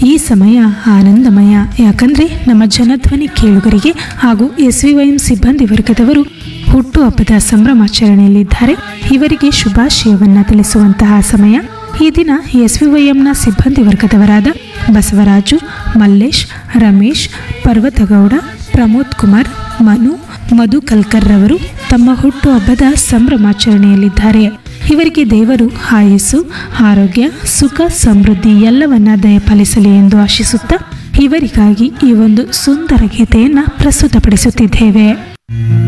ಈ ಸಮಯ ಆನಂದಮಯ ಯಾಕಂದ್ರೆ ನಮ್ಮ ಜನಧ್ವನಿ ಕೇಳುಗರಿಗೆ ಹಾಗೂ ಎಸ್ ವಿ ವೈಎಂ ಸಿಬ್ಬಂದಿ ವರ್ಗದವರು ಹುಟ್ಟುಹಬ್ಬದ ಸಂಭ್ರಮಾಚರಣೆಯಲ್ಲಿದ್ದಾರೆ ಇವರಿಗೆ ಶುಭಾಶಯವನ್ನ ತಿಳಿಸುವಂತಹ ಸಮಯ ಈ ದಿನ ಎಸ್ ವಿ ವೈಎಂನ ಸಿಬ್ಬಂದಿ ವರ್ಗದವರಾದ ಬಸವರಾಜು ಮಲ್ಲೇಶ್ ರಮೇಶ್ ಪರ್ವತಗೌಡ ಪ್ರಮೋದ್ ಕುಮಾರ್ ಮನು ಮಧು ಕಲ್ಕರ್ ರವರು ತಮ್ಮ ಹುಟ್ಟುಹಬ್ಬದ ಸಂಭ್ರಮಾಚರಣೆಯಲ್ಲಿದ್ದಾರೆ ಇವರಿಗೆ ದೇವರು ಆಯುಸ್ಸು ಆರೋಗ್ಯ ಸುಖ ಸಮೃದ್ಧಿ ಎಲ್ಲವನ್ನ ದಯಪಾಲಿಸಲಿ ಎಂದು ಆಶಿಸುತ್ತಾ ಇವರಿಗಾಗಿ ಈ ಒಂದು ಸುಂದರ ಗೀತೆಯನ್ನು ಪ್ರಸ್ತುತಪಡಿಸುತ್ತಿದ್ದೇವೆ